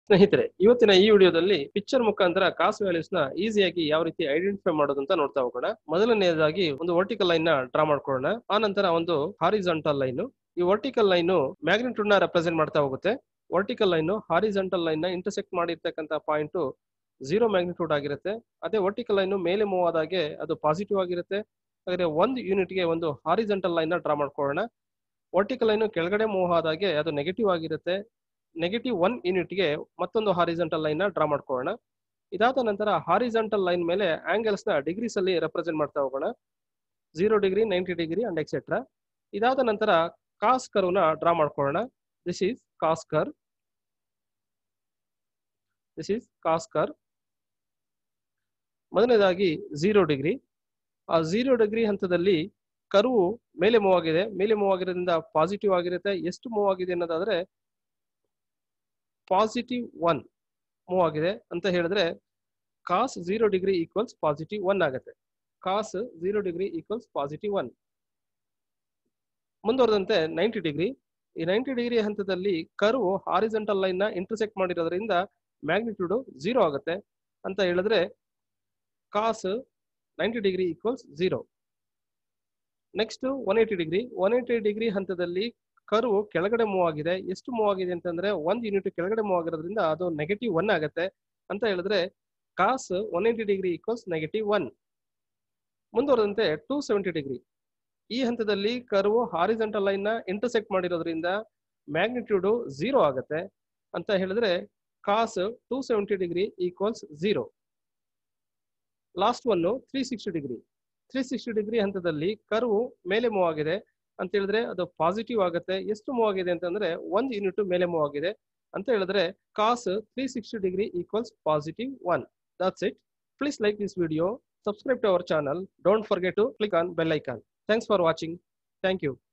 ಸ್ನೇಹಿತರೆ ಇವತ್ತಿನ ಈ ವಿಡಿಯೋದಲ್ಲಿ ಪಿಕ್ಚರ್ ಮುಖಾಂತರ ಕಾಸ್ ವ್ಯಾಲ್ಯೂಸ್ ನ ಈಸಿಯಾಗಿ ಯಾವ ರೀತಿ ಐಡೆಂಟಿಫೈ ಮಾಡೋದು ಅಂತ ನೋಡ್ತಾ ಹೋಗೋಣ ಮೊದಲನೆಯದಾಗಿ ಒಂದು ವರ್ಟಿಕಲ್ ಲೈನ್ ನ ಡ್ರಾ ಮಾಡ್ಕೊಳ್ಳೋಣ ಆ ನಂತರ ಒಂದು ಹಾರಿಜಾಂಟಲ್ ಲೈನ್ ಈ ವರ್ಟಿಕಲ್ ಲೈನ್ ಮ್ಯಾಗ್ನಿಟ್ಯೂಡ್ ನ ರೆಪ್ರೆಸೆಂಟ್ ಮಾಡ್ತಾ ಹೋಗುತ್ತೆ ವರ್ಟಿಕಲ್ ಲೈನ್ ಹಾರಿಜಾಂಟಲ್ ಲೈನ್ ನ ಇಂಟರ್ಸೆಕ್ಟ್ ಮಾಡಿರ್ತಕ್ಕಂಥ ಪಾಯಿಂಟ್ ಝೀರೋ ಮ್ಯಾಗ್ನಿಟ್ಯೂಡ್ ಆಗಿರುತ್ತೆ ಅದೇ ವರ್ಟಿಕಲ್ ಲೈನ್ ಮೇಲೆ ಮೂವ್ ಆದಾಗೆ ಅದು ಪಾಸಿಟಿವ್ ಆಗಿರುತ್ತೆ ಹಾಗಾದ್ರೆ ಒಂದು ಯೂನಿಟ್ ಗೆ ಒಂದು ಹಾರಿಜಾಂಟಲ್ ಲೈನ್ ನ ಡ್ರಾ ಮಾಡ್ಕೊಳ್ಳೋಣ ವರ್ಟಿಕಲ್ ಲೈನ್ ಕೆಳಗಡೆ ಮೂವ್ ಆದಾಗೆ ಅದು ನೆಗೆಟಿವ್ ಆಗಿರುತ್ತೆ ನೆಗೆಟಿವ್ ಒನ್ ಯೂನಿಟ್ಗೆ ಮತ್ತೊಂದು ಹಾರಿಜೆಂಟಲ್ ಲೈನ್ ನ ಡ್ರಾ ಮಾಡ್ಕೊಳ್ಳೋಣ ಇದಾದ ನಂತರ ಹಾರಿಜೆಂಟಲ್ ಲೈನ್ ಮೇಲೆ ಆಂಗಲ್ಸ್ ನ ಡಿಗ್ರೀಸ್ ಅಲ್ಲಿ ರೆಪ್ರೆಸೆಂಟ್ ಮಾಡ್ತಾ ಹೋಗೋಣ zero degree ninety degree and etcetera ಇದಾದ ನಂತರ ಕಾಸ್ ಕರ್ವ್ ನ ಡ್ರಾ ಮಾಡ್ಕೊಳ್ಳೋಣ this is cos curve this is cos curve ಮೊದಲನೇದಾಗಿ ಝೀರೋ ಡಿಗ್ರಿ ಆ ಝೀರೋ ಡಿಗ್ರಿ ಹಂತದಲ್ಲಿ ಕರ್ವು ಮೇಲೆ ಮೂವ್ ಆಗಿದೆ ಮೇಲೆ ಮೂವ್ ಆಗಿರೋದ್ರಿಂದ ಪಾಸಿಟಿವ್ ಆಗಿರುತ್ತೆ ಎಷ್ಟು ಮೂವ್ ಆಗಿದೆ ಅನ್ನೋದಾದ್ರೆ ಪಾಸಿಟಿವ್ ಒನ್ ಮೂವ್ ಆಗಿದೆ ಅಂತ ಹೇಳಿದ್ರೆ cos zero degree equals positive one ಆಗುತ್ತೆ cos zero degree equals positive one ಮುಂದುವರೆದಂತೆ ನೈಂಟಿ ಡಿಗ್ರಿ ಈ ನೈಂಟಿ ಡಿಗ್ರಿ ಹಂತದಲ್ಲಿ ಕರ್ವ್ ಹಾರಿಜೆಂಟಲ್ ಲೈನ್ ನ ಇಂಟರ್ಸೆಕ್ಟ್ ಮಾಡಿರೋದ್ರಿಂದ ಮ್ಯಾಗ್ನಿಟ್ಯೂಡ್ ಝೀರೋ ಆಗುತ್ತೆ ಅಂತ ಹೇಳಿದ್ರೆ cos ninety degree equals zero next one eighty degree one eighty degree ಹಂತದಲ್ಲಿ ಕರ್ವ್ ಕೆಳಗಡೆ ಮೂವ್ ಆಗಿದೆ ಎಷ್ಟು ಮೂವ್ ಆಗಿದೆ ಅಂತಂದ್ರೆ ಒಂದ್ ಯೂನಿಟ್ ಕೆಳಗಡೆ ಮೂವ್ ಆಗಿರೋದ್ರಿಂದ ಅದು ನೆಗೆಟಿವ್ ಒನ್ ಆಗುತ್ತೆ ಅಂತ ಹೇಳಿದ್ರೆ cos one eighty degree equals negative one ಮುಂದುವರೆದಂತೆ ಟೂ ಸೆವೆಂಟಿ ಡಿಗ್ರಿ ಈ ಹಂತದಲ್ಲಿ ಕರ್ವ್ ಹಾರಿಜೆಂಟಲ್ ಲೈನ್ ನ ಇಂಟರ್ಸೆಕ್ಟ್ ಮಾಡಿರೋದ್ರಿಂದ ಮ್ಯಾಗ್ನಿಟ್ಯೂಡ್ ಝೀರೋ ಆಗುತ್ತೆ ಅಂತ ಹೇಳಿದ್ರೆ cos two seventy degree equals zero last one three sixty degree three sixty degree ಹಂತದಲ್ಲಿ ಕರ್ವ್ ಮೇಲೆ ಮೂವ್ ಆಗಿದೆ ಅಂತ ಹೇಳಿದ್ರೆ ಅದು ಪಾಸಿಟಿವ್ ಆಗುತ್ತೆ ಎಷ್ಟು ಮೂವ್ ಆಗಿದೆ ಅಂತಂದ್ರೆ ಒಂದ್ ಯೂನಿಟ್ ಮೇಲೆ ಮೂವ್ ಆಗಿದೆ ಅಂತ ಹೇಳಿದ್ರೆ cos three sixty degree equals positive one that's it please like this video subscribe to our channel don't forget to click on bell icon thanks for watching thank you